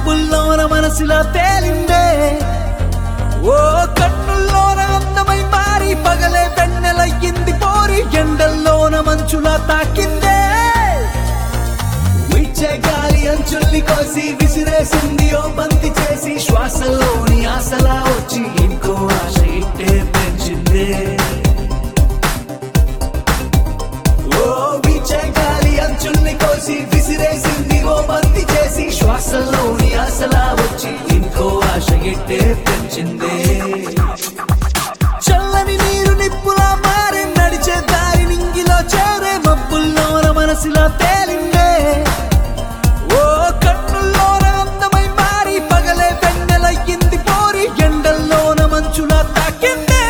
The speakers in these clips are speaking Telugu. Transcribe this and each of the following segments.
మబ్బుల్లోన మనసులా తేలిందే ఓ కన్నుల్లోన అందమై మారి పగలే వెన్నెలయ్యింది పోరి ఎండల్లోన మంచులా తాకిందే విచ్చే గాలి అంచుల్ని కోసి విసిరేసింది ఓ బంతి చేసి శ్వాసలోని ఆశలా వచ్చి ఇంకో ఆశ ఇట్టే పెంచిందే ఓ విచ్చే గాలి అంచుల్ని కోసి విసిరేసింది ఓ బంతి చేసి శ్వాసలోని ఆశలా వచ్చి ఇంకో ఆశ ఇట్టే పెంచిందే చల్లని నీరు నిప్పులా మారి నడిచే దారి నింగిలో చేరే మబ్బుల్లోన మనసులా తేలిందే ఓ కన్నుల్లోన అందమై మారి పగలే వెన్నెలయ్యింది పోరి ఎండల్లోన మంచులా తాకిందే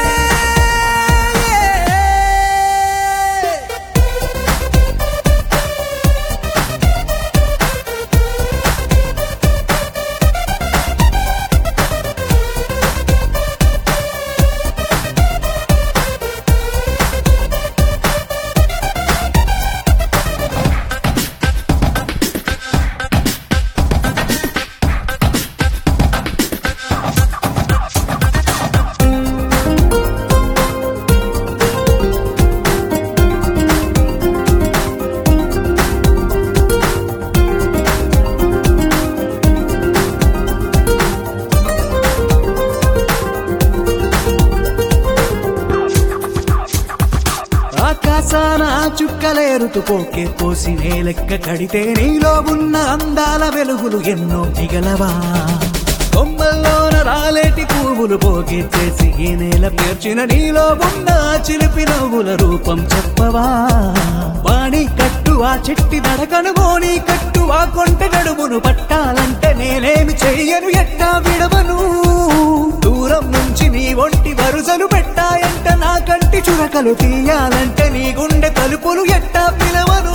ఆకాశాన ఆ చుక్కలేరుతూ పోకే పోసి నేలెక్క కడితే నీలో ఉన్న అందాల వెలుగులు ఎన్నో దిగలవా కొమ్మల్లోన రాలేటి పువ్వులు పోగే చేసి ఈ నేల పేర్చిన నీలో ఉన్న ఆ చిలిపి నవ్వుల రూపం చెప్పవా వాణి కట్టు ఆ చెట్టి నడకను గోని కట్టు ఆ కొంట నడుమును పట్టాలంటే నేనేమి చెయ్యను ఎట్టా విడవను దూరం నుంచి నీ ఒంటి వరుసలు పెట్టాయంట నా కంటి చురకలు తీయాలంటే నీ గుండె తలుపులు ఎట్టా పిలవను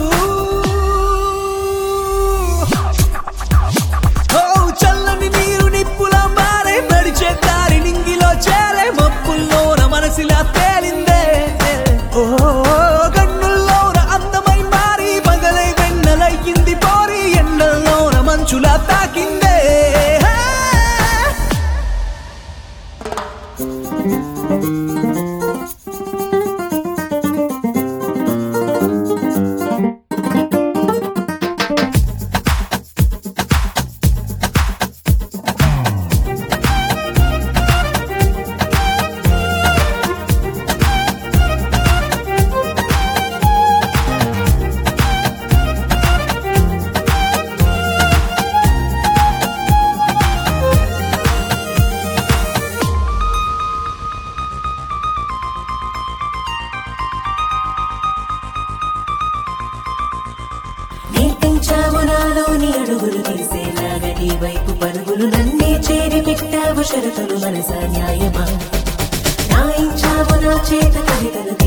ఓ చల్లని నీరు నిప్పులా మారే నడిచే దారి నింగిలో చేరే మబ్బుల్లోన మనసిలా తేలిందే ఓ కన్నుల్లోన అందమై మారి పగలై వెన్నెలయ్యింది పోరి ఎండల్లోన మంచులా తాకిందే నేర్పించావు నాలోని అడుగులు తీసేలాగా నీ వైపు పరుగులు నన్నే చేరి పెట్టావు షరతులు మనసా న్యాయమా రాయించావు నా చేత కవితలు